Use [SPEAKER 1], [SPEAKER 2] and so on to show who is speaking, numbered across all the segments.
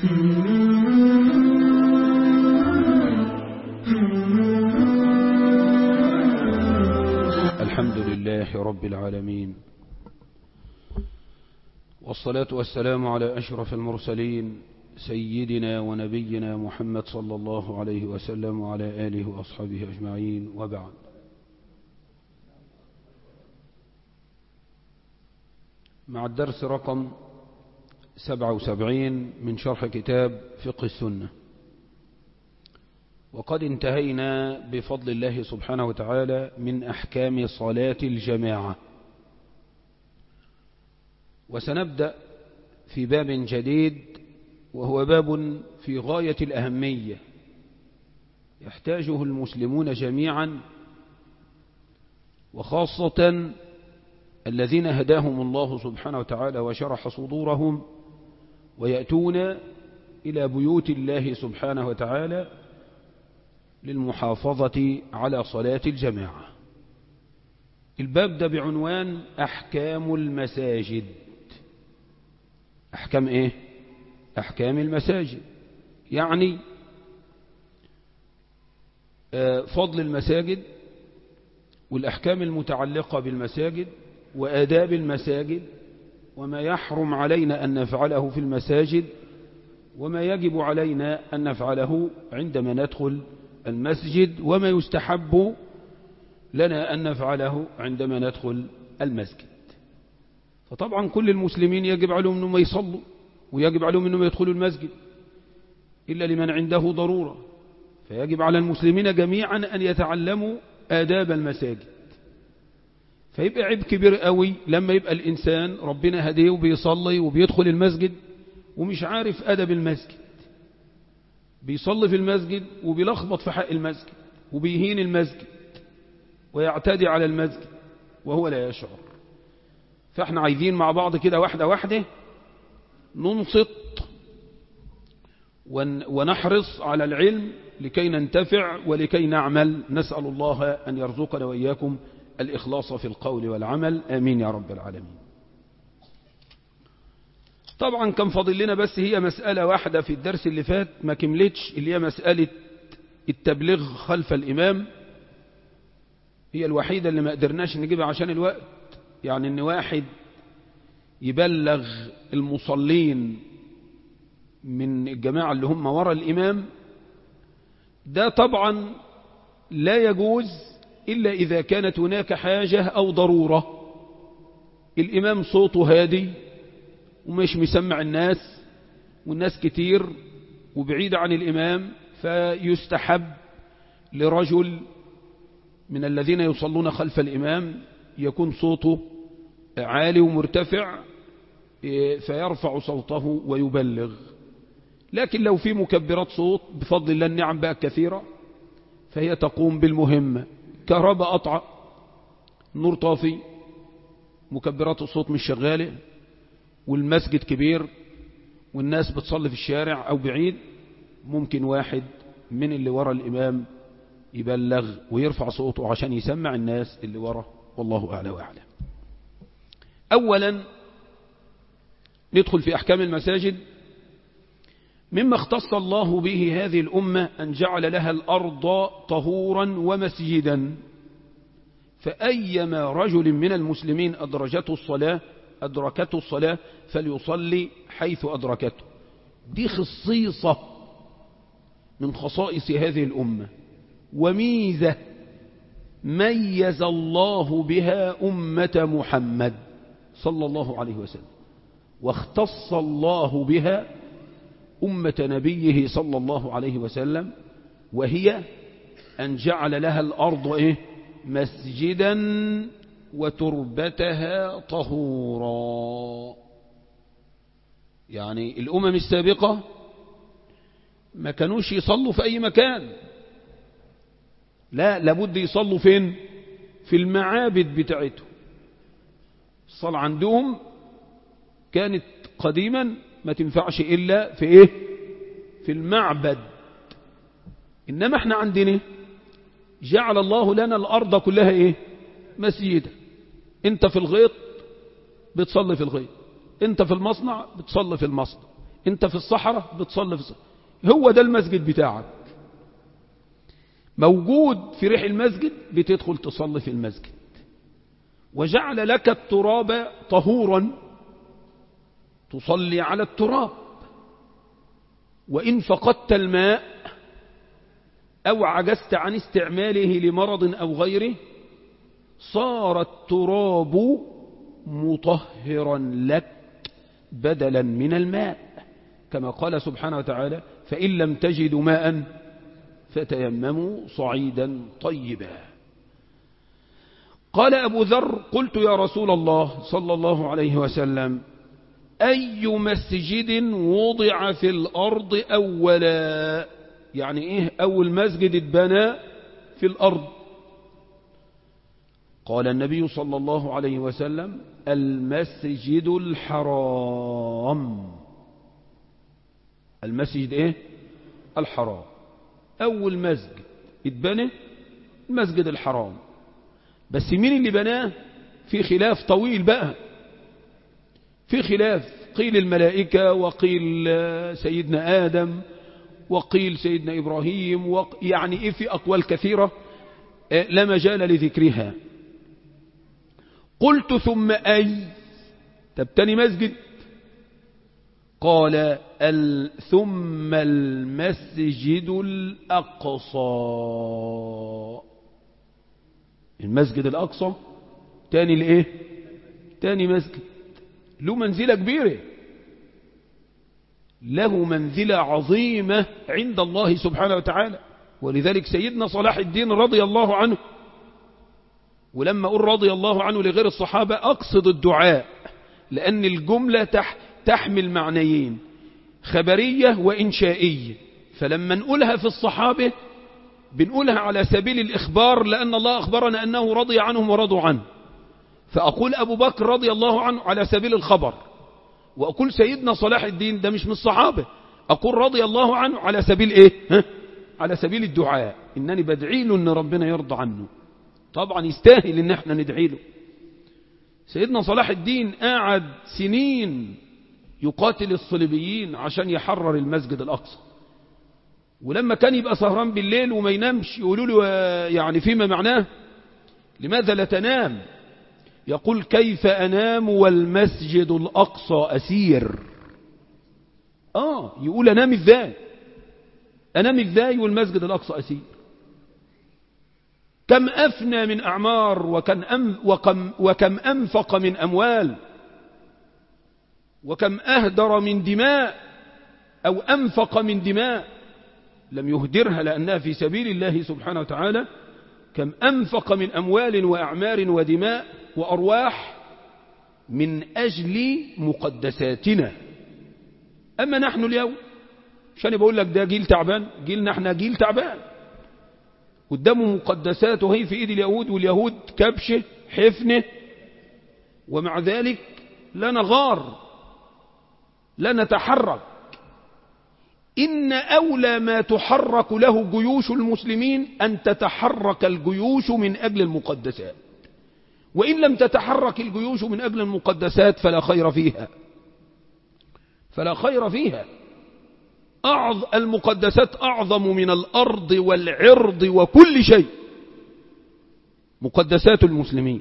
[SPEAKER 1] الحمد لله رب العالمين والصلاة والسلام على أشرف المرسلين سيدنا ونبينا محمد صلى الله عليه وسلم وعلى آله وأصحابه أجمعين وبعد مع الدرس رقم 77 من شرح كتاب فقه السنة وقد انتهينا بفضل الله سبحانه وتعالى من أحكام صلاة الجماعة وسنبدأ في باب جديد وهو باب في غاية الأهمية يحتاجه المسلمون جميعا وخاصة الذين هداهم الله سبحانه وتعالى وشرح صدورهم ويأتون إلى بيوت الله سبحانه وتعالى للمحافظة على صلاة الجماعة الباب ده بعنوان أحكام المساجد أحكام إيه؟ أحكام المساجد يعني فضل المساجد والأحكام المتعلقة بالمساجد وآداب المساجد وما يحرم علينا أن نفعله في المساجد وما يجب علينا أن نفعله عندما ندخل المسجد وما يستحب لنا أن نفعله عندما ندخل المسجد فطبعا كل المسلمين يجب عليهم أنهم يصلوا ويجب عليهم أنهم يدخلوا المسجد إلا لمن عنده ضرورة فيجب على المسلمين جميعا أن يتعلموا آداب المساجد فيبقى عيب كبير قوي لما يبقى الإنسان ربنا هديه وبيصلي وبيدخل المسجد ومش عارف أدب المسجد بيصلي في المسجد وبيلخبط في حق المسجد وبيهين المسجد ويعتدي على المسجد وهو لا يشعر فاحنا عايزين مع بعض كده واحدة واحدة ننصت ونحرص على العلم لكي ننتفع ولكي نعمل نسأل الله أن يرزقنا وإياكم الإخلاص في القول والعمل آمين يا رب العالمين طبعا كان فاضل لنا بس هي مسألة واحدة في الدرس اللي فات ما كملتش اللي هي مسألة التبليغ خلف الإمام هي الوحيدة اللي ما قدرناش نجيبها عشان الوقت يعني ان واحد يبلغ المصلين من الجماعة اللي هم وراء الإمام ده طبعا لا يجوز إلا إذا كانت هناك حاجة أو ضرورة الإمام صوته هادي ومش مسمع الناس والناس كتير وبعيد عن الإمام فيستحب لرجل من الذين يصلون خلف الإمام يكون صوته عالي ومرتفع فيرفع صوته ويبلغ لكن لو في مكبرات صوت بفضل الله النعم بقى كثيرة فهي تقوم بالمهمة كهرباء قطع نور طافي مكبرات الصوت مش شغالة والمسجد كبير والناس بتصلي في الشارع أو بعيد ممكن واحد من اللي ورا الإمام يبلغ ويرفع صوته عشان يسمع الناس اللي ورا والله أعلى وأعلم أولا ندخل في أحكام المساجد مما اختص الله به هذه الأمة أن جعل لها الأرض طهورا ومسجدا فأيما رجل من المسلمين أدرجته الصلاة أدركته الصلاة فليصلي حيث أدركته دي خصيصة من خصائص هذه الأمة وميزة ميز الله بها أمة محمد صلى الله عليه وسلم واختص الله بها أمة نبيه صلى الله عليه وسلم وهي أن جعل لها الأرض إيه؟ مسجدا وتربتها طهورا يعني الأمم السابقة ما كانوش يصلوا في أي مكان لا لابد يصلوا فين في المعابد بتاعتهم الصلاة عندهم كانت قديما ما تنفعش إلا في إيه في المعبد إنما احنا عندنا جعل الله لنا الأرض كلها إيه مسجدا انت في الغيط بتصلي في الغيط انت في المصنع بتصلي في المصنع انت في الصحراء بتصلي في الصحراء هو ده المسجد بتاعك موجود في ريح المسجد بتدخل تصلي في المسجد وجعل لك التراب طهورا تصلي على التراب وإن فقدت الماء أو عجزت عن استعماله لمرض أو غيره صار التراب مطهرا لك بدلا من الماء كما قال سبحانه وتعالى فإن لم تجدوا ماء فتيمموا صعيدا طيبا قال أبو ذر قلت يا رسول الله صلى الله عليه وسلم أي مسجد وضع في الأرض أولا يعني إيه أول مسجد اتبنى في الأرض قال النبي صلى الله عليه وسلم المسجد الحرام المسجد إيه الحرام أول مسجد اتبنى المسجد الحرام بس مين اللي بناه في خلاف طويل بقى في خلاف قيل الملائكة وقيل سيدنا آدم وقيل سيدنا إبراهيم وق... يعني إيه في أقوال كثيرة لا مجال لذكرها قلت ثم أي تبتني مسجد قال ال... ثم المسجد الأقصى المسجد الأقصى تاني لإيه تاني مسجد له منزلة كبيرة له منزلة عظيمة عند الله سبحانه وتعالى ولذلك سيدنا صلاح الدين رضي الله عنه ولما أقول رضي الله عنه لغير الصحابة أقصد الدعاء لأن الجملة تح تحمل معنيين خبرية وإنشائية فلما نقولها في الصحابة بنقولها على سبيل الإخبار لأن الله أخبرنا أنه رضي عنهم ورضوا عنه فأقول أبو بكر رضي الله عنه على سبيل الخبر وأقول سيدنا صلاح الدين ده مش من الصحابة أقول رضي الله عنه على سبيل إيه ها؟ على سبيل الدعاء إنني بدعي له أن ربنا يرضى عنه طبعا يستاهل إن احنا ندعي له سيدنا صلاح الدين قاعد سنين يقاتل الصليبيين عشان يحرر المسجد الأقصى ولما كان يبقى سهران بالليل وما ينامش يقولوا له يعني فيما معناه لماذا لا تنام يقول كيف أنام والمسجد الأقصى أسير آه يقول أنام إزاي أنام إزاي والمسجد الأقصى أسير كم أفنى من أعمار وكم, أم وكم, وكم أنفق من أموال وكم أهدر من دماء أو أنفق من دماء لم يهدرها لأنها في سبيل الله سبحانه وتعالى كم أنفق من أموال وأعمار ودماء وأرواح من أجل مقدساتنا أما نحن اليوم عشان بقول لك ده جيل تعبان جيلنا احنا جيل تعبان قدامه مقدسات وهي في ايد اليهود واليهود كبشه حفنه ومع ذلك لا نغار لا نتحرك إن أولى ما تحرك له جيوش المسلمين أن تتحرك الجيوش من أجل المقدسات وإن لم تتحرك الجيوش من أجل المقدسات فلا خير فيها فلا خير فيها أعظ المقدسات أعظم من الأرض والعرض وكل شيء مقدسات المسلمين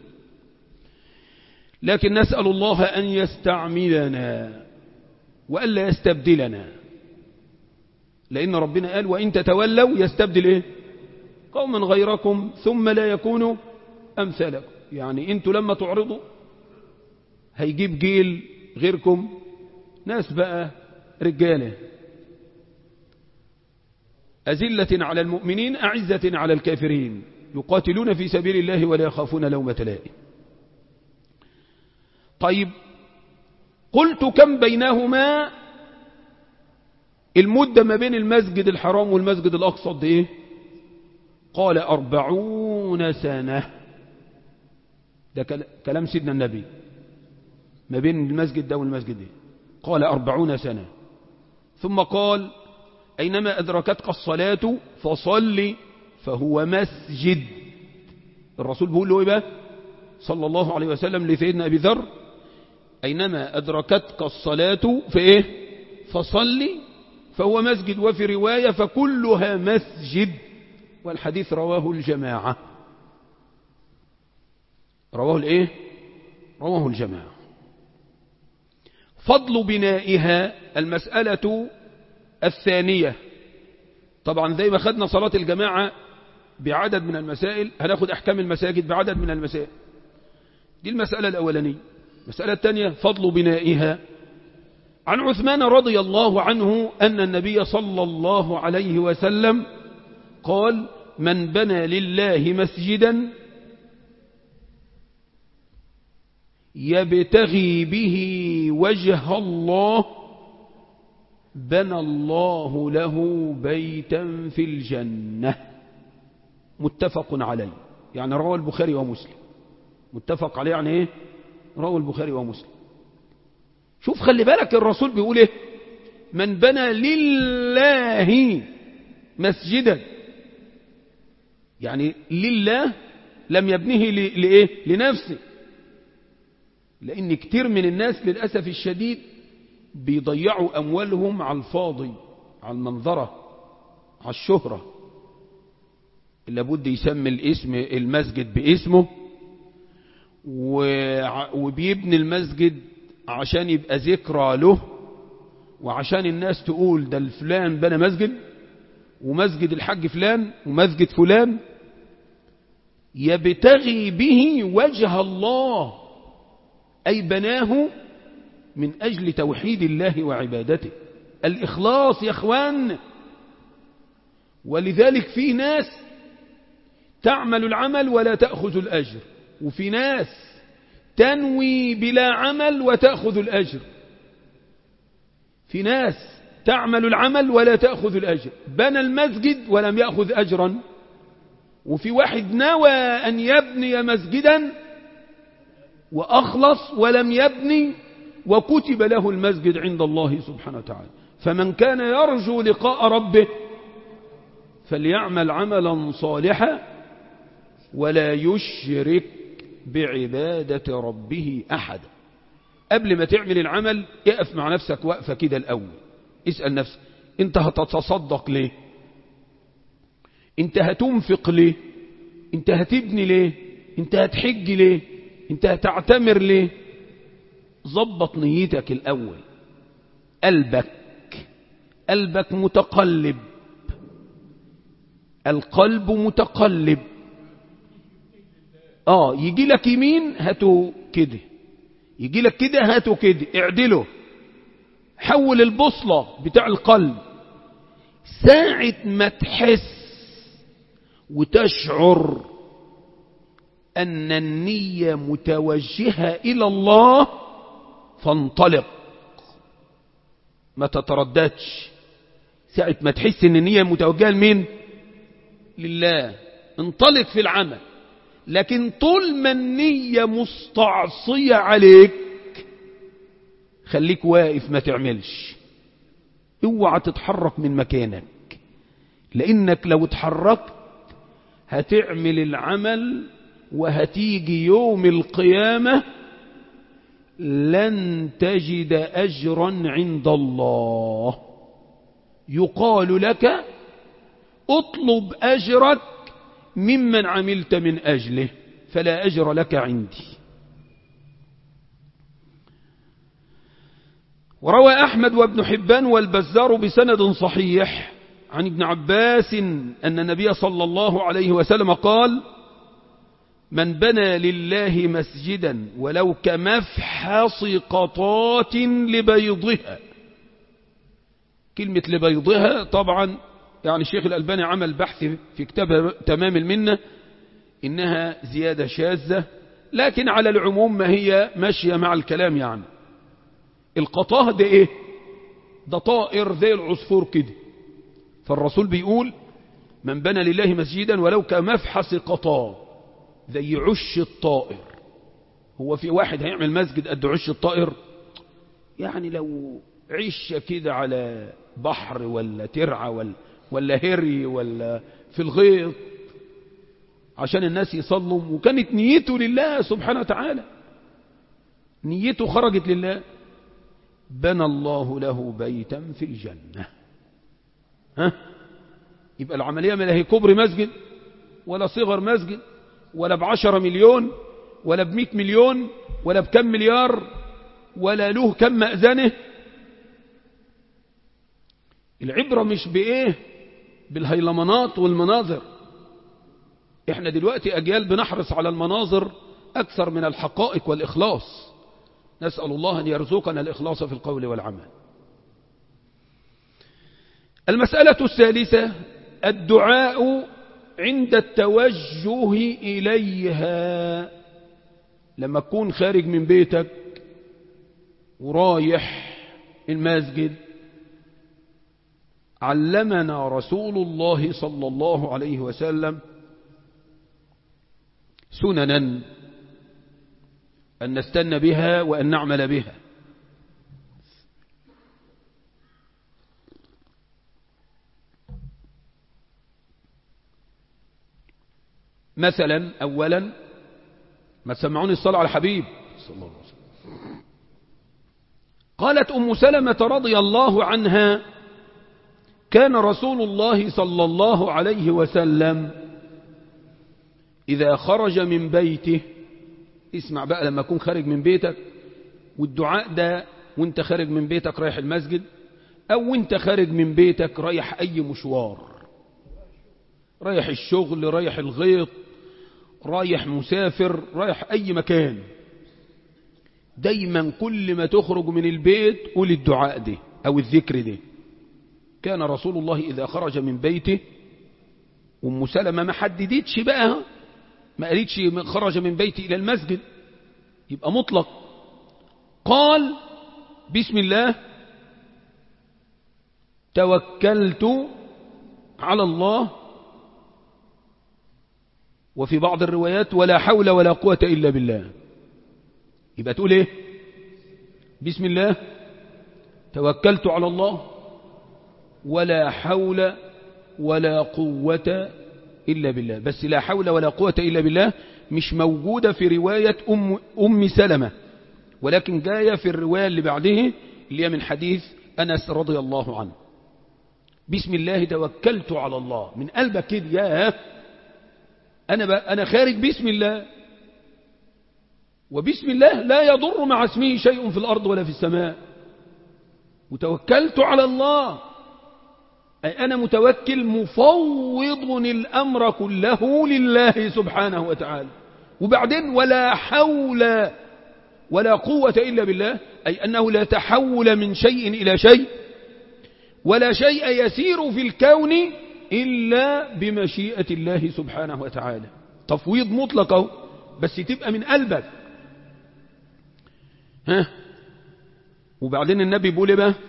[SPEAKER 1] لكن نسأل الله أن يستعملنا وألا يستبدلنا لأن ربنا قال وإن تتولوا يستبدل إيه قوما غيركم ثم لا يكونوا أمثالكم يعني أنتوا لما تعرضوا هيجيب جيل غيركم ناس بقى رجاله أزلة على المؤمنين أعزة على الكافرين يقاتلون في سبيل الله ولا يخافون لومة لائم طيب قلت كم بينهما المدة ما بين المسجد الحرام والمسجد الأقصى دي إيه؟ قال أربعون سنة ده كلام سيدنا النبي ما بين المسجد ده والمسجد ده قال أربعون سنة ثم قال أينما أدركتك الصلاة فصل فهو مسجد الرسول بيقول له إيه بقى صلى الله عليه وسلم لسيدنا أبي ذر أينما أدركتك الصلاة في إيه فصلي فهو مسجد وفي رواية فكلها مسجد والحديث رواه الجماعة رواه الايه رواه الجماعة فضل بنائها المسألة الثانية طبعا زي ما خدنا صلاة الجماعة بعدد من المسائل هناخد أحكام المساجد بعدد من المسائل دي المسألة الأولانية المسألة الثانية فضل بنائها عن عثمان رضي الله عنه أن النبي صلى الله عليه وسلم قال من بنى لله مسجدا يبتغي به وجه الله بنى الله له بيتا في الجنة متفق عليه يعني روى البخاري ومسلم متفق عليه يعني ايه روى البخاري ومسلم شوف خلي بالك الرسول بيقول ايه من بنى لله مسجدا يعني لله لم يبنيه لإيه لنفسه لأن كتير من الناس للأسف الشديد بيضيعوا أموالهم على الفاضي على المنظرة على الشهرة لابد يسمي الاسم المسجد باسمه وبيبني المسجد عشان يبقى ذكرى له وعشان الناس تقول ده الفلان بنى مسجد ومسجد الحج فلان ومسجد فلان يبتغي به وجه الله أي بناه من أجل توحيد الله وعبادته الإخلاص يا أخوان ولذلك في ناس تعمل العمل ولا تأخذ الأجر وفي ناس تنوي بلا عمل وتأخذ الأجر في ناس تعمل العمل ولا تأخذ الأجر بنى المسجد ولم يأخذ أجرا وفي واحد نوى أن يبني مسجدا وأخلص ولم يبني وكتب له المسجد عند الله سبحانه وتعالى فمن كان يرجو لقاء ربه فليعمل عملا صالحا ولا يشرك بعبادة ربه أحدا قبل ما تعمل العمل اقف مع نفسك وقفة كده الأول اسأل نفسك انت هتتصدق ليه انت هتنفق ليه انت هتبني ليه انت هتحج ليه انت هتعتمر ليه ظبط نيتك الأول قلبك قلبك متقلب القلب متقلب اه يجي لك يمين هاته كده يجي لك كده هاته كده اعدله حول البوصلة بتاع القلب ساعة ما تحس وتشعر أن النية متوجهة إلى الله فانطلق ما تترددش ساعة ما تحس أن النية متوجهة لمين لله انطلق في العمل لكن طول ما النية مستعصية عليك خليك واقف ما تعملش اوعى تتحرك من مكانك لانك لو اتحركت هتعمل العمل وهتيجي يوم القيامة لن تجد أجرا عند الله يقال لك اطلب أجرك ممن عملت من أجله فلا أجر لك عندي وروى أحمد وابن حبان والبزار بسند صحيح عن ابن عباس أن النبي صلى الله عليه وسلم قال من بنى لله مسجدا ولو كمفحص قطات لبيضها كلمة لبيضها طبعا يعني الشيخ الألباني عمل بحث في كتاب تمام المنة إنها زيادة شاذة لكن على العموم ما هي ماشية مع الكلام يعني القطاه ده ايه ده طائر زي العصفور كده فالرسول بيقول من بنى لله مسجدا ولو كمفحص قطاه زي عش الطائر هو في واحد هيعمل مسجد قد عش الطائر يعني لو عش كده على بحر ولا ترعى ولا, ولا هري ولا في الغيط عشان الناس يصلوا وكانت نيته لله سبحانه وتعالى نيته خرجت لله بنى الله له بيتا في الجنة ها يبقى العملية ما هي كبر مسجد ولا صغر مسجد ولا بعشرة مليون ولا بمئة مليون ولا بكم مليار ولا له كم مأذنه العبرة مش بإيه بالهيلمانات والمناظر احنا دلوقتي أجيال بنحرص على المناظر أكثر من الحقائق والإخلاص نسأل الله أن يرزقنا الإخلاص في القول والعمل المسألة الثالثة الدعاء عند التوجه إليها لما تكون خارج من بيتك ورايح المسجد علمنا رسول الله صلى الله عليه وسلم سننا أن نستن بها وأن نعمل بها مثلا أولا ما تسمعوني الصلاة على الحبيب صلى الله عليه وسلم قالت أم سلمة رضي الله عنها كان رسول الله صلى الله عليه وسلم إذا خرج من بيته اسمع بقى لما أكون خارج من بيتك والدعاء ده وانت خارج من بيتك رايح المسجد أو وانت خارج من بيتك رايح أي مشوار رايح الشغل رايح الغيط رايح مسافر رايح أي مكان دايما كل ما تخرج من البيت قول الدعاء ده أو الذكر ده كان رسول الله إذا خرج من بيته أم سلمة ما حددتش بقى ما قالتش خرج من بيتي إلى المسجد يبقى مطلق قال بسم الله توكلت على الله وفي بعض الروايات ولا حول ولا قوة إلا بالله يبقى تقول ايه بسم الله توكلت على الله ولا حول ولا قوة إلا بالله بس لا حول ولا قوة إلا بالله مش موجودة في رواية أم, أم سلمة ولكن جاية في الرواية اللي بعده اللي هي من حديث أنس رضي الله عنه بسم الله توكلت على الله من قلبك كده يا أنا, أنا خارج بسم الله وبسم الله لا يضر مع اسمه شيء في الأرض ولا في السماء وتوكلت على الله أي أنا متوكل مفوض الأمر كله لله سبحانه وتعالى وبعدين ولا حول ولا قوة إلا بالله أي أنه لا تحول من شيء إلى شيء ولا شيء يسير في الكون إلا بمشيئة الله سبحانه وتعالى تفويض مطلق بس تبقى من قلبك ها وبعدين النبي بيقول ايه بقى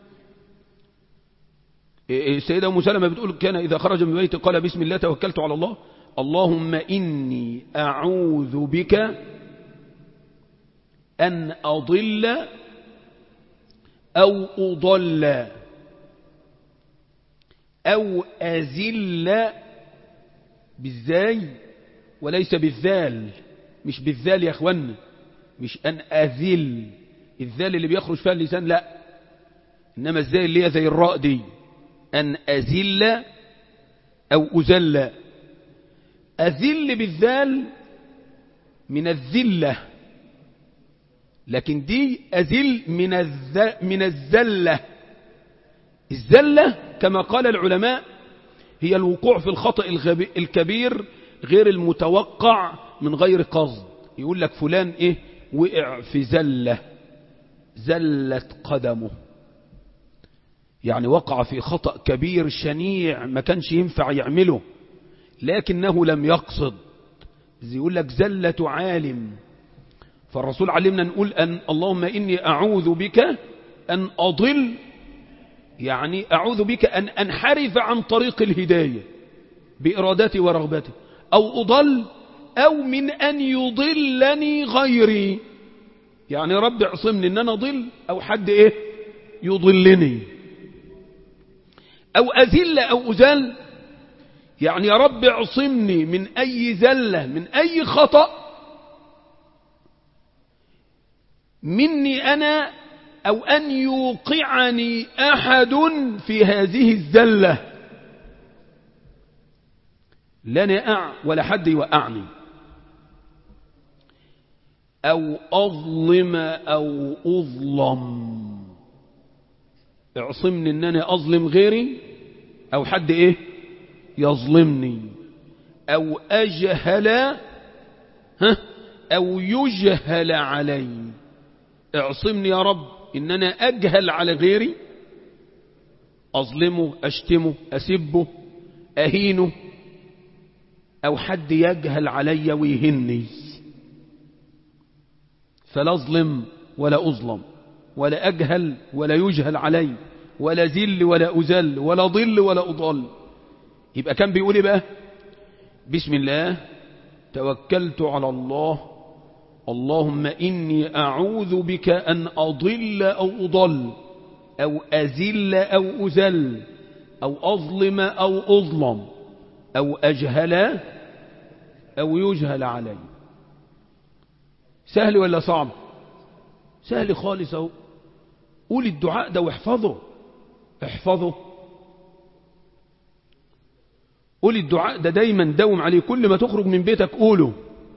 [SPEAKER 1] السيدة أم سلمة بتقول كان إذا خرج من بيته قال بسم الله توكلت على الله اللهم إني أعوذ بك أن أضل أو أضل أو أزل بالزاي وليس بالذال مش بالذال يا أخوانا مش أن أذل الذال اللي بيخرج فيها اللسان لا إنما الزاي اللي هي زي الراء دي أن أزل أو أزل أذل بالذال من الذلة لكن دي أزل من, الز... من الزلة الزلة كما قال العلماء هي الوقوع في الخطأ الغبي... الكبير غير المتوقع من غير قصد يقول لك فلان إيه وقع في زلة زلت قدمه يعني وقع في خطأ كبير شنيع ما كانش ينفع يعمله لكنه لم يقصد يقول لك زلة عالم فالرسول علمنا نقول أن اللهم إني أعوذ بك أن أضل يعني أعوذ بك أن أنحرف عن طريق الهداية بإرادتي ورغبتي أو أضل أو من أن يضلني غيري يعني رب اعصمني أن أنا أضل أو حد إيه يضلني أو أزل أو أزل يعني يا رب اعصمني من أي زلة من أي خطأ مني أنا أو أن يوقعني أحد في هذه الزلة لا نقع ولا حد يوقعني أو أظلم أو أظلم اعصمني أن أنا أظلم غيري أو حد إيه يظلمني أو أجهل ها أو يجهل علي اعصمني يا رب إن أنا أجهل على غيري أظلمه أشتمه أسبه أهينه أو حد يجهل علي ويهني فلا أظلم ولا أظلم ولا أجهل ولا يجهل علي ولا ذل ولا أزل ولا ضل ولا أضل يبقى كان بيقول إيه بقى بسم الله توكلت على الله اللهم إني أعوذ بك أن أضل أو أضل أو أزل أو أزل أو أظلم أو أظلم أو أجهل أو يجهل علي سهل ولا صعب سهل خالص أهو قول الدعاء ده واحفظه احفظه قول الدعاء ده دايما دوم عليه كل ما تخرج من بيتك قوله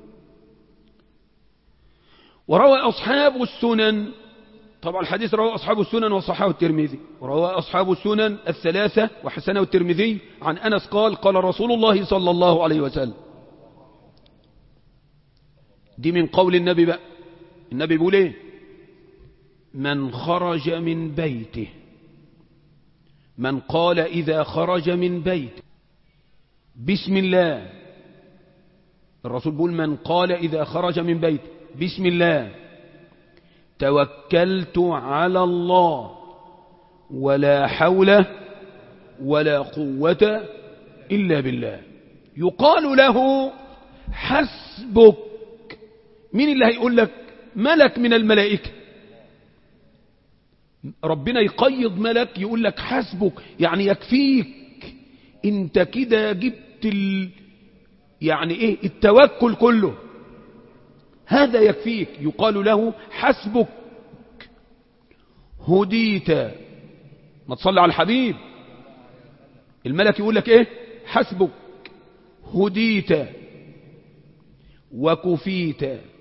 [SPEAKER 1] وروى أصحاب السنن طبعا الحديث روى أصحاب السنن وصححه الترمذي وروى أصحاب السنن الثلاثة وحسنه الترمذي عن أنس قال قال رسول الله صلى الله عليه وسلم دي من قول النبي بقى النبي بيقول ايه من خرج من بيته من قال إذا خرج من بيته بسم الله الرسول بيقول من قال إذا خرج من بيته بسم الله توكلت على الله ولا حول ولا قوة إلا بالله يقال له حسبك مين اللي هيقول لك ملك من الملائكة ربنا يقيض ملك يقول لك حسبك يعني يكفيك انت كده جبت ال... يعني ايه التوكل كله هذا يكفيك يقال له حسبك هديت ما تصلي على الحبيب الملك يقول لك ايه حسبك هديت وكفيت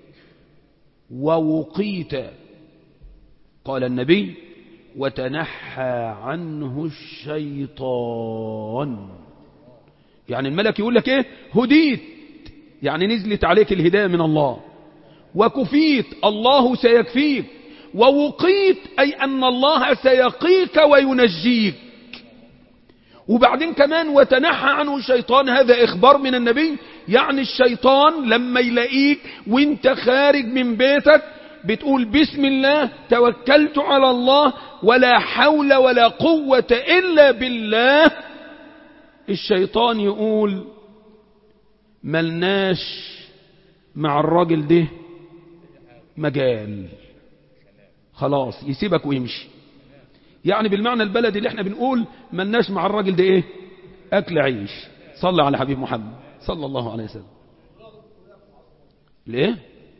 [SPEAKER 1] ووقيت قال النبي وتنحى عنه الشيطان يعني الملك يقول لك ايه هديت يعني نزلت عليك الهداية من الله وكفيت الله سيكفيك ووقيت أي أن الله سيقيك وينجيك وبعدين كمان وتنحى عنه الشيطان هذا إخبار من النبي يعني الشيطان لما يلاقيك وانت خارج من بيتك بتقول بسم الله توكلت على الله ولا حول ولا قوة إلا بالله الشيطان يقول ملناش مع الراجل ده مجال خلاص يسيبك ويمشي يعني بالمعنى البلدي اللي احنا بنقول ملناش مع الراجل ده ايه اكل عيش صلى على حبيب محمد صلى الله عليه وسلم ليه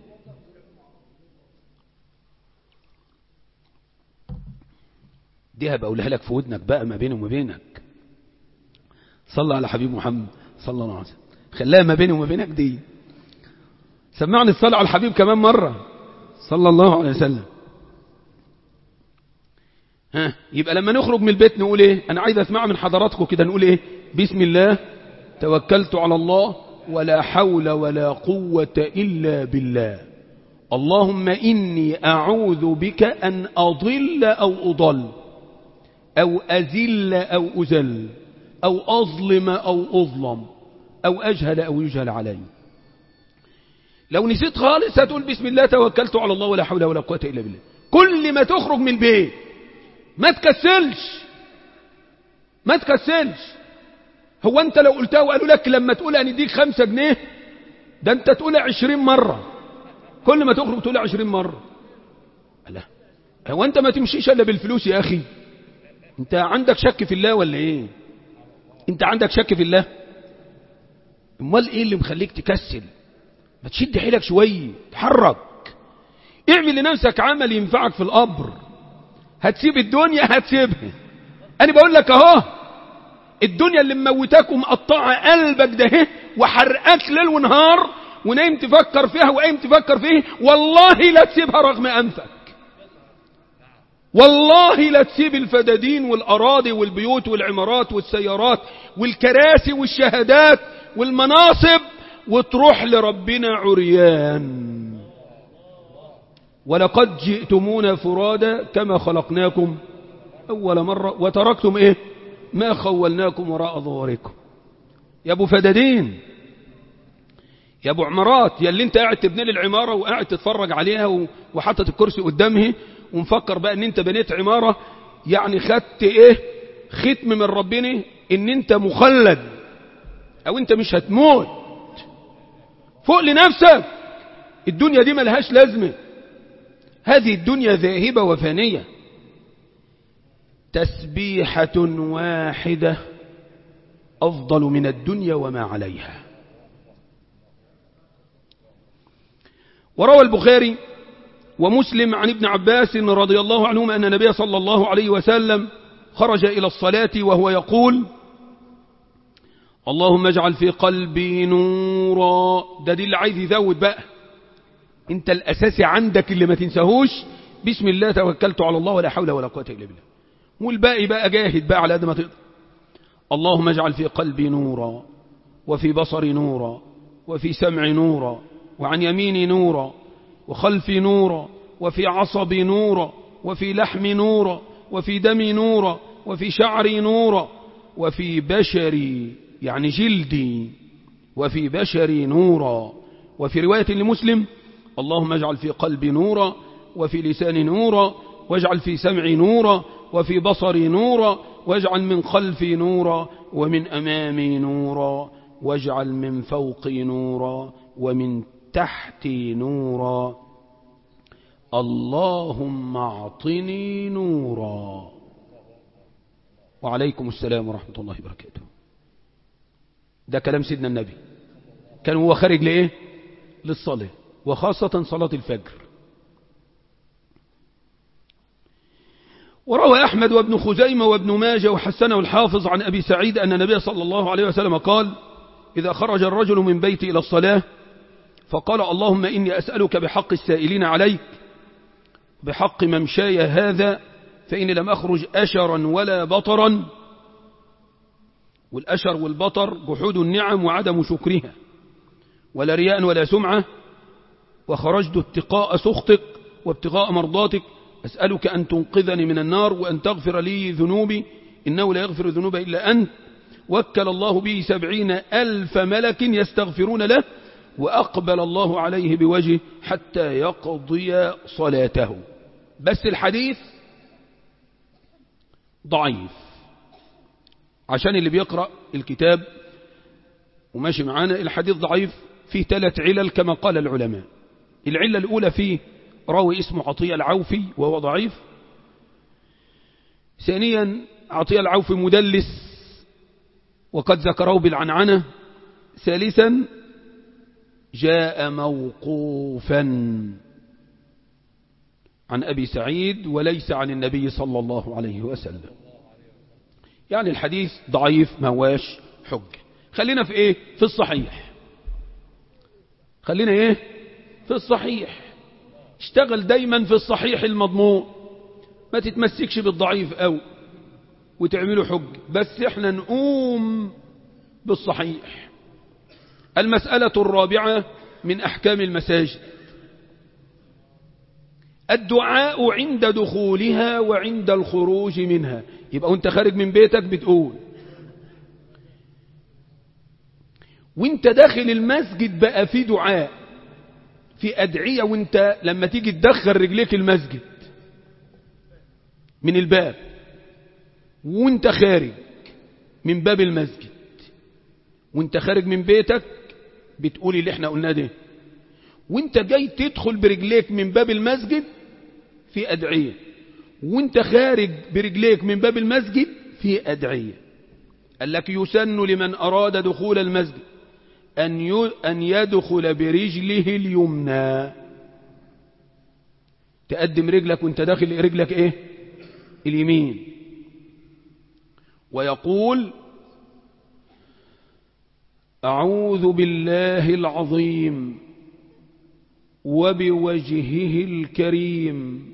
[SPEAKER 1] دي هبقى اقولها لك في ودنك بقى ما بيني وما بينك صلى على حبيب محمد صلى الله عليه وسلم خلاها ما بيني وما بينك دي سمعني الصلاة على الحبيب كمان مرة صلى الله عليه وسلم ها يبقى لما نخرج من البيت نقول ايه انا عايز اسمع من حضراتكم كده نقول ايه بسم الله توكلت على الله ولا حول ولا قوة إلا بالله اللهم إني أعوذ بك أن أضل أو أضل أو أزل أو أزل أو أظلم أو أظلم أو أجهل أو يجهل علي لو نسيت خالص هتقول بسم الله توكلت على الله ولا حول ولا قوة إلا بالله كل ما تخرج من البيت ما تكسلش ما تكسلش هو انت لو قلتها وقالوا لك لما تقول هنديك خمسة جنيه ده انت تقولها عشرين مرة كل ما تخرج تقولها عشرين مرة لا هو انت ما تمشيش الا بالفلوس يا اخي انت عندك شك في الله ولا ايه انت عندك شك في الله امال ايه اللي مخليك تكسل ما تشد حيلك شوية تحرك اعمل لنفسك عمل ينفعك في القبر هتسيب الدنيا هتسيبها انا بقول لك اهو الدنيا اللي مموتاك ومقطعه قلبك ده وحرقاك ليل ونهار ونايم تفكر فيها وقايم تفكر فيه والله لا تسيبها رغم انفك والله لا تسيب الفدادين والأراضي والبيوت والعمارات والسيارات والكراسي والشهادات والمناصب وتروح لربنا عريان ولقد جئتمونا فرادا كما خلقناكم أول مرة وتركتم إيه ما خولناكم وراء ظهوركم يا أبو فدادين يا أبو عمارات يا اللي انت قاعد تبني لي العمارة وقاعد تتفرج عليها وحطت الكرسي قدامه ومفكر بقى ان انت بنيت عمارة يعني خدت ايه ختم من ربنا ان انت مخلد او انت مش هتموت فوق لنفسك الدنيا دي ملهاش لازمة هذه الدنيا ذاهبة وفانية تسبيحة واحدة أفضل من الدنيا وما عليها وروى البخاري ومسلم عن ابن عباس رضي الله عنهما أن النبي صلى الله عليه وسلم خرج إلى الصلاة وهو يقول اللهم اجعل في قلبي نورا ده دي اللي عايز يزود بقى انت الأساسي عندك اللي ما تنساهوش بسم الله توكلت على الله ولا حول ولا قوة إلا بالله والباقي بقى جاهد بقى على قد ما تقدر اللهم اجعل في قلبي نورا وفي بصري نورا وفي سمعي نورا وعن يميني نورا وخلفي نورا وفي عصبي نورا وفي لحمي نورا وفي دمي نورا وفي شعري نورا وفي بشري يعني جلدي وفي بشري نورا وفي رواية لمسلم اللهم اجعل في قلبي نورا وفي لساني نورا واجعل في سمعي نورا وفي بصري نورا واجعل من خلفي نورا ومن أمامي نورا واجعل من فوقي نورا ومن تحتي نورا اللهم اعطني نورا وعليكم السلام ورحمة الله وبركاته ده كلام سيدنا النبي كان هو خارج لإيه للصلاة وخاصة صلاة الفجر وروى أحمد وابن خزيمة وابن ماجه وحسنه الحافظ عن أبي سعيد أن النبي صلى الله عليه وسلم قال إذا خرج الرجل من بيتي إلى الصلاة فقال اللهم إني أسألك بحق السائلين عليك بحق ممشاي هذا فإني لم أخرج أشرا ولا بطرا والأشر والبطر جحود النعم وعدم شكرها ولا رياء ولا سمعة وخرجت اتقاء سخطك وابتغاء مرضاتك أسألك أن تنقذني من النار وأن تغفر لي ذنوبي إنه لا يغفر الذنوب إلا أنت وكل الله به سبعين ألف ملك يستغفرون له وأقبل الله عليه بوجهه حتى يقضي صلاته بس الحديث ضعيف عشان اللي بيقرأ الكتاب وماشي معانا الحديث ضعيف فيه ثلاث علل كما قال العلماء العلة الأولى فيه راوي اسمه عطية العوفي وهو ضعيف ثانيا عطية العوفي مدلس وقد ذكره بالعنعنة ثالثا جاء موقوفا عن أبي سعيد وليس عن النبي صلى الله عليه وسلم يعني الحديث ضعيف ما هواش حج خلينا في ايه في الصحيح خلينا ايه في الصحيح اشتغل دايما في الصحيح المضمون ما تتمسكش بالضعيف او وتعمله حج بس احنا نقوم بالصحيح المسألة الرابعة من أحكام المساجد الدعاء عند دخولها وعند الخروج منها يبقى وانت خارج من بيتك بتقول وانت داخل المسجد بقى في دعاء في أدعية وانت لما تيجي تدخل رجليك المسجد من الباب وانت خارج من باب المسجد وانت خارج من بيتك بتقولي اللي احنا قلناه ده وانت جاي تدخل برجليك من باب المسجد في أدعية وانت خارج برجليك من باب المسجد في أدعية قال لك يسن لمن أراد دخول المسجد أن أن يدخل برجله اليمنى تقدم رجلك وانت داخل رجلك ايه اليمين ويقول أعوذ بالله العظيم وبوجهه الكريم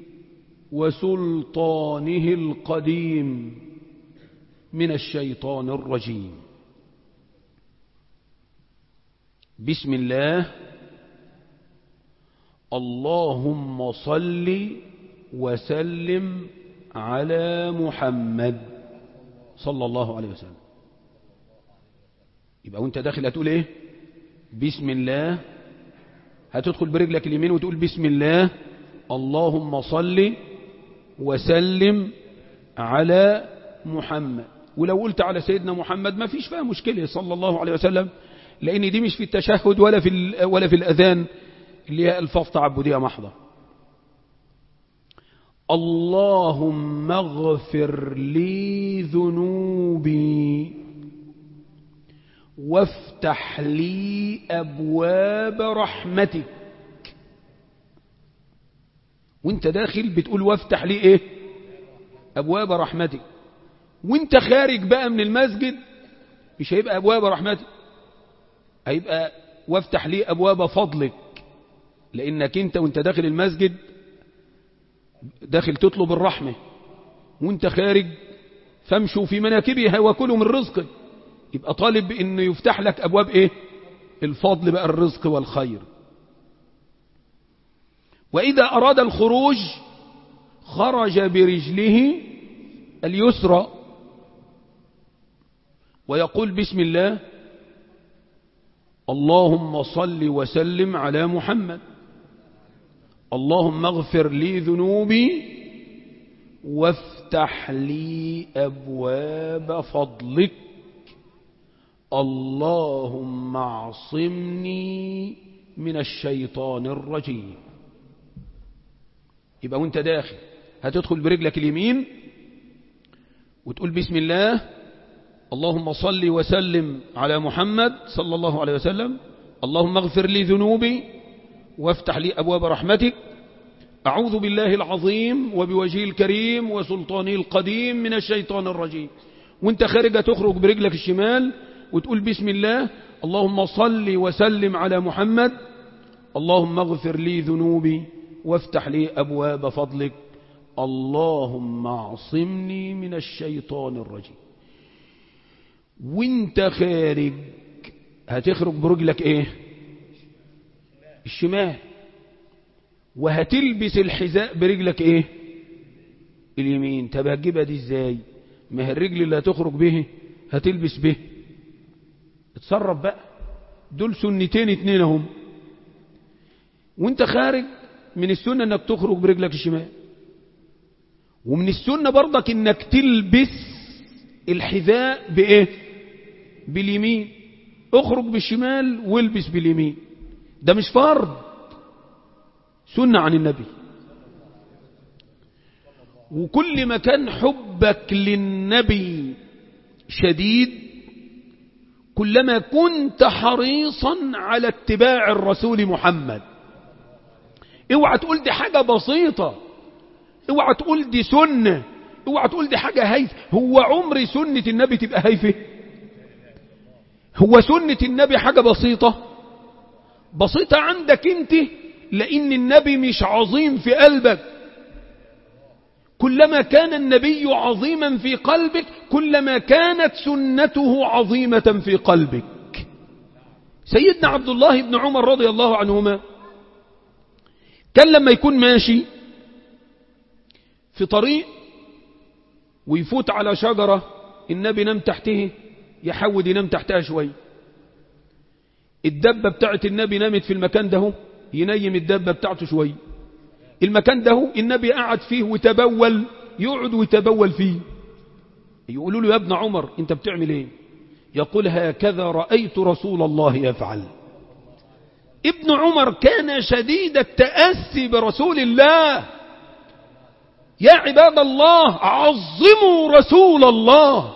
[SPEAKER 1] وسلطانه القديم من الشيطان الرجيم بسم الله اللهم صل وسلم على محمد صلى الله عليه وسلم يبقى وانت داخل هتقول ايه بسم الله هتدخل برجلك اليمين وتقول بسم الله اللهم صل وسلم على محمد ولو قلت على سيدنا محمد ما فيش فيها مشكلة صلى الله عليه وسلم لأن دي مش في التشهد ولا في ولا في الأذان اللي هي ألفاظ تعبدية محضة اللهم اغفر لي ذنوبي وافتح لي أبواب رحمتك وانت داخل بتقول وافتح لي ايه أبواب رحمتك وانت خارج بقى من المسجد مش هيبقى أبواب رحمتك هيبقى وافتح لي أبواب فضلك لأنك انت وانت داخل المسجد داخل تطلب الرحمة وانت خارج فامشوا في مناكبها وكلوا من رزقك يبقى طالب انه يفتح لك ابواب ايه الفضل بقى الرزق والخير واذا اراد الخروج خرج برجله اليسرى ويقول بسم الله اللهم صل وسلم على محمد اللهم اغفر لي ذنوبي وافتح لي أبواب فضلك اللهم اعصمني من الشيطان الرجيم يبقى وانت داخل هتدخل برجلك اليمين وتقول بسم الله اللهم صل وسلم على محمد صلى الله عليه وسلم اللهم اغفر لي ذنوبي وافتح لي أبواب رحمتك أعوذ بالله العظيم وبوجهه الكريم وسلطانه القديم من الشيطان الرجيم وانت خارج تخرج برجلك الشمال وتقول بسم الله اللهم صل وسلم على محمد اللهم اغفر لي ذنوبي وافتح لي أبواب فضلك اللهم اعصمني من الشيطان الرجيم وانت خارج هتخرج برجلك ايه الشمال وهتلبس الحذاء برجلك ايه اليمين طب هتجيبها دي ازاي ما هي الرجل اللي هتخرج به هتلبس به اتصرف بقى دول سنتين اتنين اهم وانت خارج من السنة انك تخرج برجلك الشمال ومن السنة برضك انك تلبس الحذاء بايه باليمين اخرج بالشمال والبس باليمين ده مش فرض سنة عن النبي وكل ما كان حبك للنبي شديد كلما كنت حريصا على اتباع الرسول محمد اوعى تقول دي حاجة بسيطة اوعى تقول دي سنة اوعى تقول دي حاجة هايفة هو عمر سنة النبي تبقى هايفة هو سنة النبي حاجة بسيطة بسيطة عندك انت لان النبي مش عظيم في قلبك كلما كان النبي عظيما في قلبك كلما كانت سنته عظيمة في قلبك سيدنا عبد الله بن عمر رضي الله عنهما كان لما يكون ماشي في طريق ويفوت على شجرة النبي نام تحته يحود ينام تحتها شوي الدبة بتاعت النبي نامت في المكان ده ينيم الدبة بتاعته شوي المكان ده النبي قعد فيه وتبول يقعد ويتبول فيه يقولوا له يا ابن عمر انت بتعمل ايه يقول هكذا رأيت رسول الله يفعل ابن عمر كان شديد التأسي برسول الله يا عباد الله عظموا رسول الله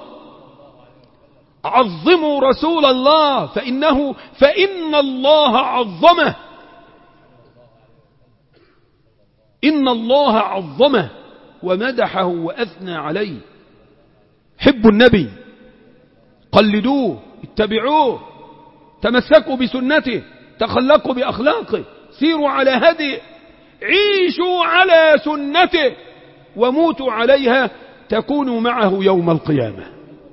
[SPEAKER 1] عظموا رسول الله فإنه فإن الله عظمه إن الله عظمه ومدحه وأثنى عليه حبوا النبي قلدوه اتبعوه تمسكوا بسنته تخلقوا بأخلاقه سيروا على هديه عيشوا على سنته وموتوا عليها تكونوا معه يوم القيامة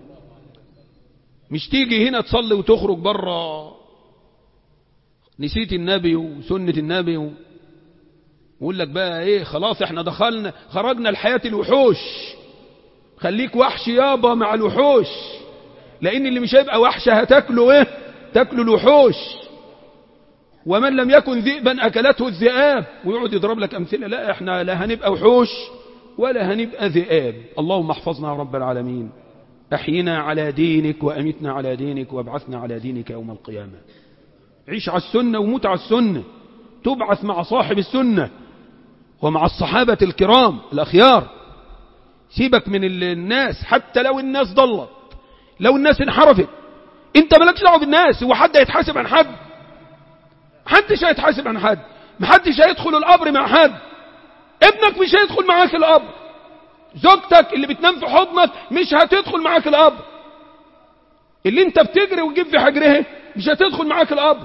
[SPEAKER 1] مش تيجي هنا تصلي وتخرج بره نسيت النبي وسنة النبي و... ويقول لك بقى ايه خلاص احنا دخلنا خرجنا الحياة الوحوش خليك وحش يابا مع الوحوش لان اللي مش هيبقى وحش هتاكله ايه تاكله الوحوش ومن لم يكن ذئبا اكلته الذئاب ويقعد يضرب لك امثله لا احنا لا هنبقى وحوش ولا هنبقى ذئاب اللهم احفظنا يا رب العالمين احينا على دينك وامتنا على دينك وابعثنا على دينك يوم القيامه عيش على السنه وموت على السنه تبعث مع صاحب السنه ومع الصحابه الكرام الاخيار سيبك من الناس حتى لو الناس ضلت لو الناس انحرفت انت مالكش دعوه بالناس هو حد هيتحاسب عن حد محدش هيتحاسب عن حد محدش هيدخل القبر مع حد ابنك مش هيدخل معاك القبر زوجتك اللي بتنام في حضنك مش هتدخل معاك القبر اللي انت بتجري وتجيب في حجرها مش هتدخل معاك القبر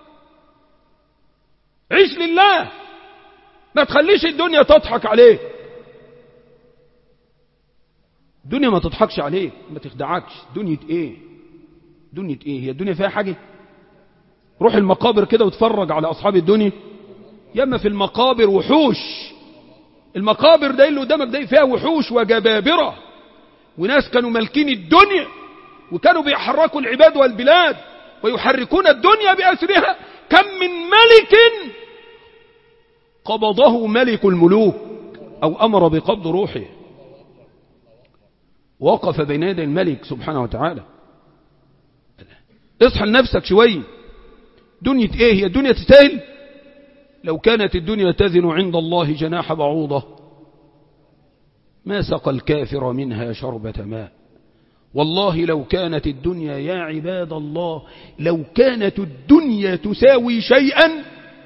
[SPEAKER 1] عيش لله ما تخليش الدنيا تضحك عليك الدنيا ما تضحكش عليك ما تخدعكش دنيا ايه دنيا ايه هي الدنيا فيها حاجة روح المقابر كده وتفرج على اصحاب الدنيا ياما في المقابر وحوش المقابر ده اللي قدامك ده فيها وحوش وجبابرة وناس كانوا مالكين الدنيا وكانوا بيحركوا العباد والبلاد ويحركون الدنيا بأسرها كم من ملك قبضه ملك الملوك أو أمر بقبض روحه وقف بين يدي الملك سبحانه وتعالى اصحى لنفسك شوية دنيا ايه هي الدنيا تستاهل لو كانت الدنيا تزن عند الله جناح بعوضة ما سقى الكافر منها شربة ماء والله لو كانت الدنيا يا عباد الله لو كانت الدنيا تساوي شيئا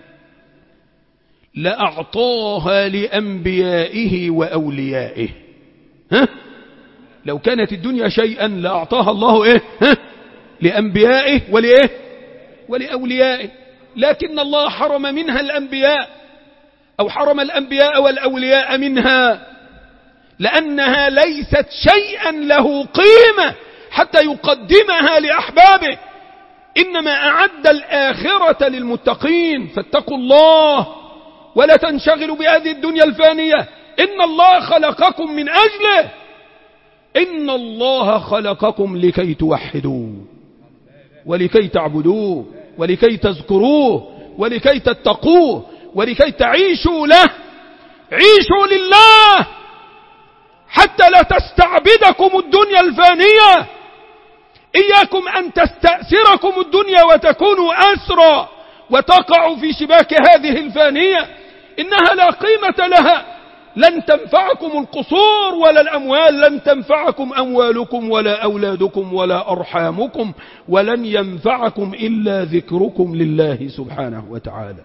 [SPEAKER 1] لأعطاها لأنبيائه وأوليائه ها؟ لو كانت الدنيا شيئا لأعطاها الله إيه؟ ها؟ لأنبيائه ولإيه ولأوليائه لكن الله حرم منها الأنبياء أو حرم الأنبياء والأولياء منها لأنها ليست شيئا له قيمة حتى يقدمها لأحبابه إنما أعد الآخرة للمتقين فاتقوا الله ولا تنشغلوا بهذه الدنيا الفانية إن الله خلقكم من أجله إن الله خلقكم لكي توحدوه ولكي تعبدوه ولكي تذكروه ولكي تتقوه ولكي تعيشوا له عيشوا لله حتى لا تستعبدكم الدنيا الفانية إياكم أن تستأثركم الدنيا وتكونوا أسرى وتقعوا في شباك هذه الفانية إنها لا قيمة لها لن تنفعكم القصور ولا الأموال لن تنفعكم أموالكم ولا أولادكم ولا أرحامكم ولن ينفعكم إلا ذكركم لله سبحانه وتعالى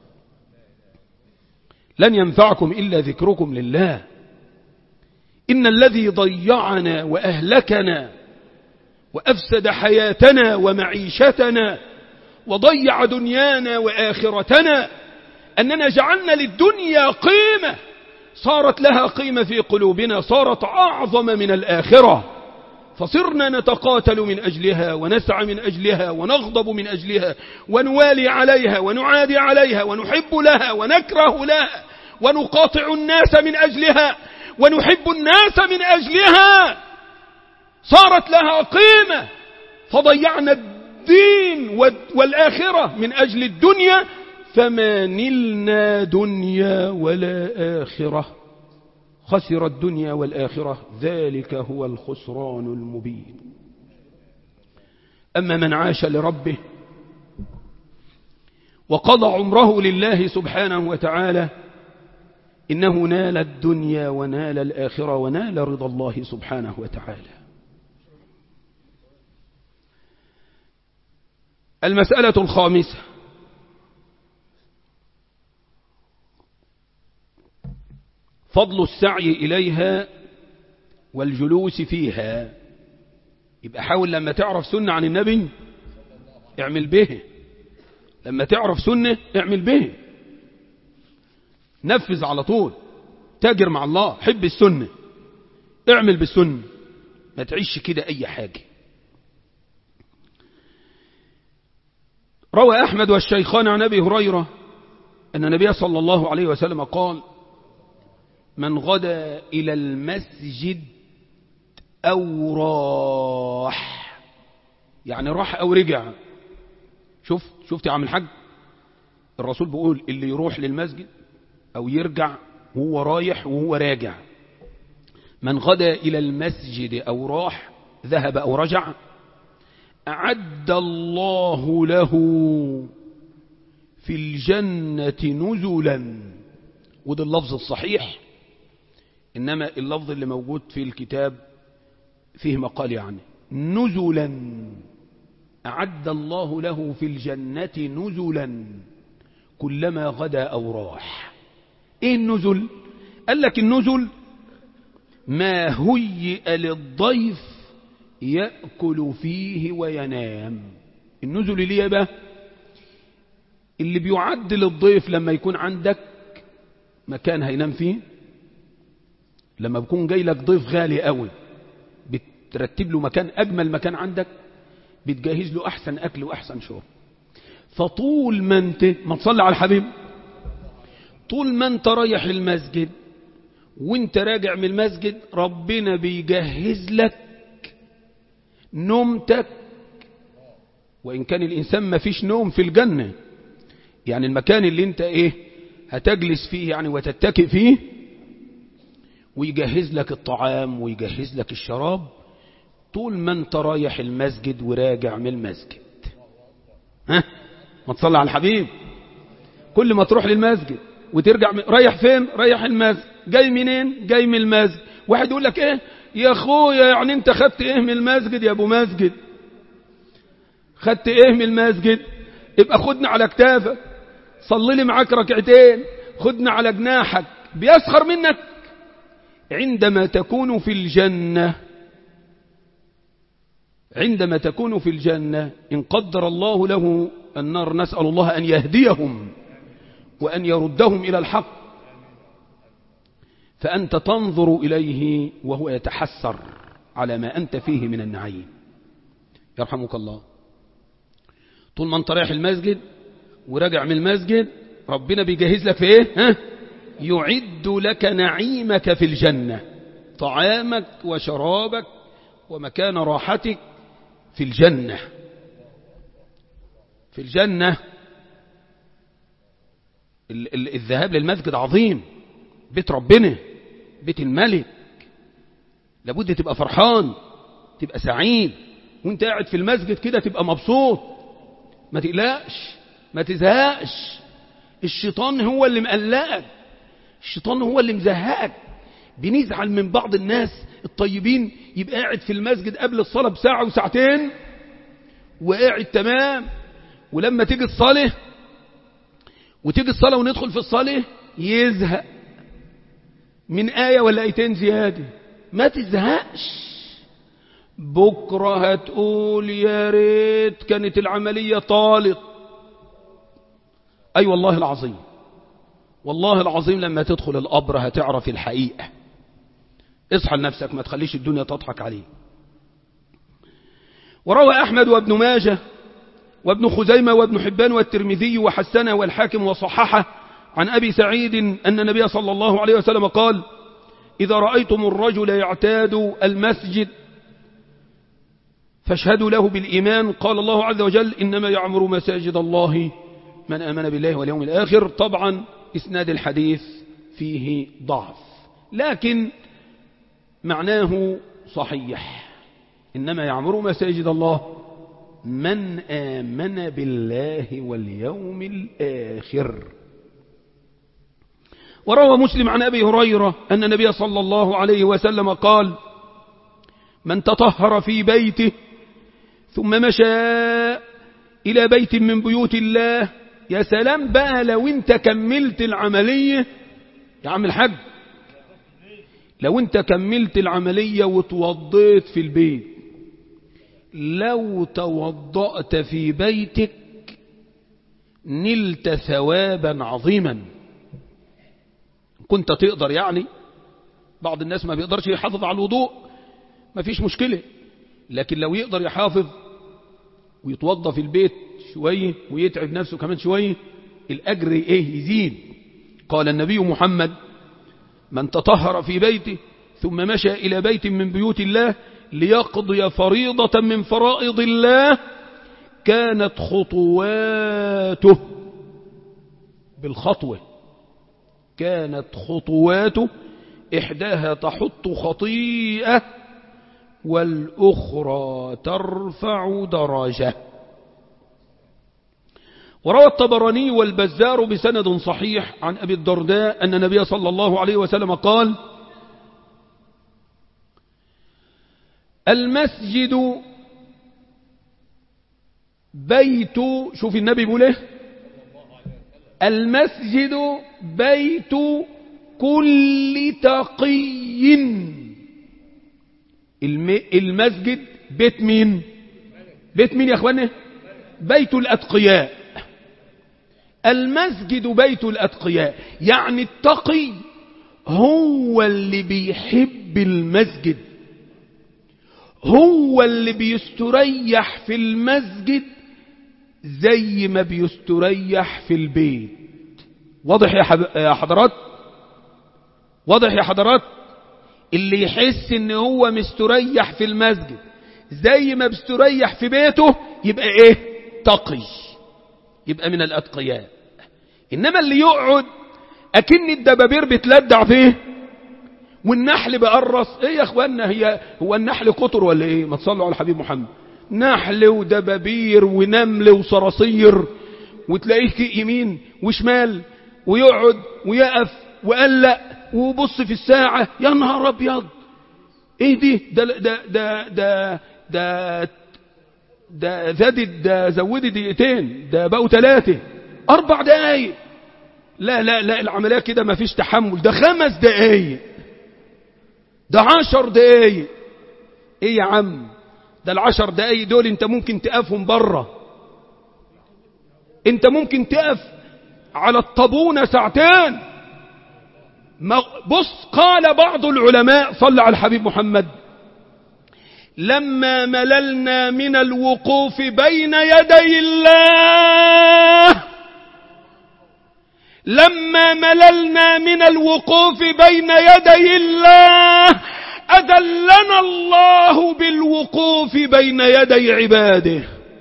[SPEAKER 1] لن ينفعكم إلا ذكركم لله إن الذي ضيعنا وأهلكنا وأفسد حياتنا ومعيشتنا وضيع دنيانا وآخرتنا أننا جعلنا للدنيا قيمة صارت لها قيمة في قلوبنا صارت أعظم من الآخرة فصرنا نتقاتل من أجلها ونسعى من أجلها ونغضب من أجلها ونوالي عليها ونعادي عليها ونحب لها ونكره لها ونقاطع الناس من أجلها ونحب الناس من أجلها صارت لها قيمة فضيعنا الدين والآخرة من أجل الدنيا فما نلنا دنيا ولا آخرة خسر الدنيا والآخرة ذلك هو الخسران المبين أما من عاش لربه وقضى عمره لله سبحانه وتعالى إنه نال الدنيا ونال الآخرة ونال رضا الله سبحانه وتعالى المسألة الخامسة فضل السعي إليها والجلوس فيها يبقى حاول لما تعرف سنة عن النبي اعمل به لما تعرف سنة اعمل به نفذ على طول تاجر مع الله حب السنة اعمل بالسنة ما تعيش كده أي حاجة روى أحمد والشيخان عن أبي هريرة أن النبي صلى الله عليه وسلم قال من غدا إلى المسجد أو راح يعني راح أو رجع شفت شفت يا عم الحاج الرسول بيقول اللي يروح للمسجد أو يرجع وهو رايح وهو راجع من غدا إلى المسجد أو راح ذهب أو رجع أعد الله له في الجنة نزلا وده اللفظ الصحيح إنما اللفظ اللي موجود في الكتاب فيه مقال يعني نزلا أعد الله له في الجنة نزلا كلما غدا أو راح إيه النزل قال لك النزل ما هيئ للضيف يأكل فيه وينام النزل اللي بقى اللي بيعد للضيف لما يكون عندك مكان هينام فيه لما بيكون جاي لك ضيف غالي قوي بترتب له مكان أجمل مكان عندك بتجهز له أحسن أكل وأحسن شرب فطول ما انت ما تصلي على الحبيب طول ما انت رايح المسجد وانت راجع من المسجد ربنا بيجهز لك نومتك وإن كان الإنسان ما فيش نوم في الجنة يعني المكان اللي انت ايه هتجلس فيه يعني وتتكئ فيه ويجهز لك الطعام ويجهز لك الشراب طول ما انت رايح المسجد وراجع من المسجد ها ما تصلي على الحبيب كل ما تروح للمسجد وترجع من... رايح فين رايح المسجد جاي منين جاي من المسجد واحد يقول لك ايه يا اخويا يعني انت خدت ايه من المسجد يا ابو مسجد خدت ايه من المسجد يبقى خدنا على كتافك صلي لي معاك ركعتين خدنا على جناحك بيسخر منك عندما تكون في الجنة عندما تكون في الجنة إن قدر الله له النار نسأل الله أن يهديهم وأن يردهم إلى الحق فأنت تنظر إليه وهو يتحسر على ما أنت فيه من النعيم يرحمك الله طول ما انت رايح المسجد وراجع من المسجد ربنا بيجهز لك في ايه ها؟ يعد لك نعيمك في الجنة طعامك وشرابك ومكان راحتك في الجنة في الجنة ال ال الذهاب للمسجد عظيم بيت ربنا بيت الملك لابد تبقى فرحان تبقى سعيد وانت قاعد في المسجد كده تبقى مبسوط ما تقلقش ما تزهقش الشيطان هو اللي مقلقك الشيطان هو اللي مزهقك بنزعل من بعض الناس الطيبين يبقى قاعد في المسجد قبل الصلاة بساعة وساعتين وقاعد تمام ولما تيجي الصلاة وتيجي الصلاة وندخل في الصلاة يزهق من آية ولا آيتين زيادة ما تزهقش بكرة هتقول يا ريت كانت العملية طالت أي أيوة والله العظيم والله العظيم لما تدخل القبر هتعرف الحقيقة اصحى لنفسك ما تخليش الدنيا تضحك عليه وروى أحمد وابن ماجه وابن خزيمة وابن حبان والترمذي وحسنه والحاكم وصححه عن أبي سعيد أن النبي صلى الله عليه وسلم قال إذا رأيتم الرجل يعتاد المسجد فاشهدوا له بالإيمان قال الله عز وجل إنما يعمر مساجد الله من آمن بالله واليوم الآخر طبعا إسناد الحديث فيه ضعف لكن معناه صحيح إنما يعمر مساجد الله من آمن بالله واليوم الآخر وروى مسلم عن أبي هريرة أن النبي صلى الله عليه وسلم قال من تطهر في بيته ثم مشى إلى بيت من بيوت الله يا سلام بقى لو انت كملت العملية يا عم الحاج لو انت كملت العملية وتوضيت في البيت لو توضأت في بيتك نلت ثوابا عظيما كنت تقدر يعني بعض الناس ما بيقدرش يحافظ على الوضوء ما فيش مشكلة لكن لو يقدر يحافظ ويتوضى في البيت شوية ويتعب نفسه كمان شوية الأجر إيه يزيد قال النبي محمد من تطهر في بيته ثم مشى إلى بيت من بيوت الله ليقضي فريضة من فرائض الله كانت خطواته بالخطوة كانت خطواته إحداها تحط خطيئة والأخرى ترفع درجة وروى الطبراني والبزار بسند صحيح عن أبي الدرداء أن النبي صلى الله عليه وسلم قال المسجد بيت شوف النبي بيقول ايه المسجد بيت كل تقي المسجد بيت مين بيت مين يا اخواني بيت الاتقياء المسجد بيت الاتقياء يعني التقي هو اللي بيحب المسجد هو اللي بيستريح في المسجد زي ما بيستريح في البيت واضح يا حضرات واضح يا حضرات اللي يحس ان هو مستريح في المسجد زي ما بيستريح في بيته يبقى ايه تقي يبقى من الاتقياء انما اللي يقعد اكن الدبابير بتلدع فيه والنحل بقرص ايه يا اخوانا هي هو النحل قطر ولا ايه ما تصلوا على الحبيب محمد نحل ودبابير ونمل وصراصير وتلاقيه يمين وشمال ويقعد ويقف وقلق وبص في الساعة يا نهار ابيض ايه دي ده ده ده ده ده ده زادت ده زودي دقيقتين ده بقوا ثلاثة اربع دقايق لا لا لا العملية كده ما فيش تحمل ده خمس دقايق ده عشر دقايق ايه يا عم ده العشر دقايق دول انت ممكن تقفهم بره انت ممكن تقف على الطابونة ساعتين بص قال بعض العلماء صلى على الحبيب محمد لما مللنا من الوقوف بين يدي الله لما مللنا من الوقوف بين يدي الله أذلنا الله بالوقوف بين يدي عباده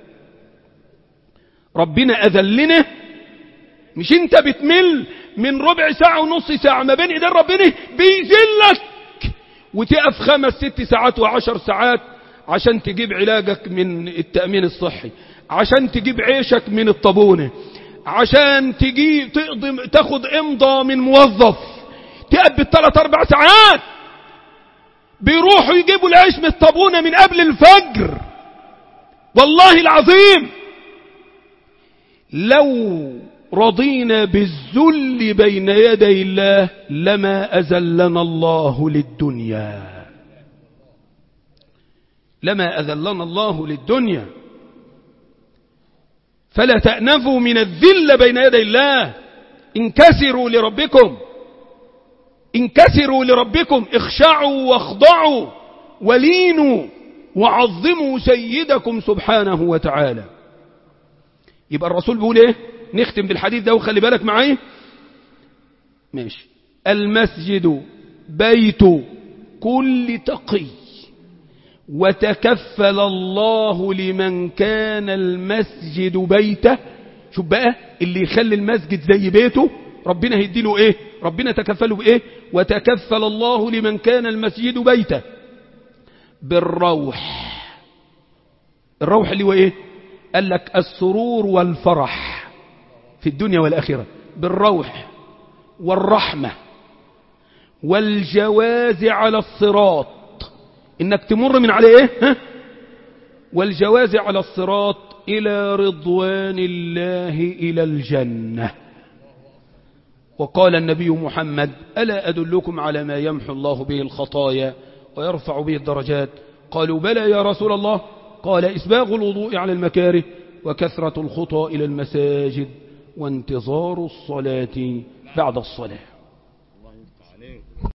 [SPEAKER 1] ربنا أذلنا مش انت بتمل من ربع ساعة ونص ساعة ما بين ايدين ربنا بيذلك وتقف خمس ست ساعات وعشر ساعات عشان تجيب علاجك من التأمين الصحي عشان تجيب عيشك من الطابونة عشان تجي تقضي تاخد امضى من موظف تقف بالثلاث اربع ساعات بيروحوا يجيبوا العيش من الطابونة من قبل الفجر والله العظيم لو رضينا بالذل بين يدي الله لما أذلنا الله للدنيا لما أذلنا الله للدنيا فلا تأنفوا من الذل بين يدي الله انكسروا لربكم انكسروا لربكم اخشعوا واخضعوا ولينوا وعظموا سيدكم سبحانه وتعالى يبقى الرسول بيقول ايه نختم بالحديث ده وخلي بالك معايا ماشي المسجد بيت كل تقي وتكفل الله لمن كان المسجد بيته شوف بقى اللي يخلي المسجد زي بيته ربنا هيديله ايه ربنا تكفله بايه وتكفل الله لمن كان المسجد بيته بالروح الروح اللي هو ايه قال لك السرور والفرح في الدنيا والآخرة بالروح والرحمة والجواز على الصراط انك تمر من عليه ايه ها؟ والجواز على الصراط الى رضوان الله الى الجنة وقال النبي محمد ألا أدلكم على ما يمحو الله به الخطايا ويرفع به الدرجات قالوا بلى يا رسول الله قال إسباغ الوضوء على المكاره وكثرة الخطى إلى المساجد وانتظار الصلاة بعد الصلاة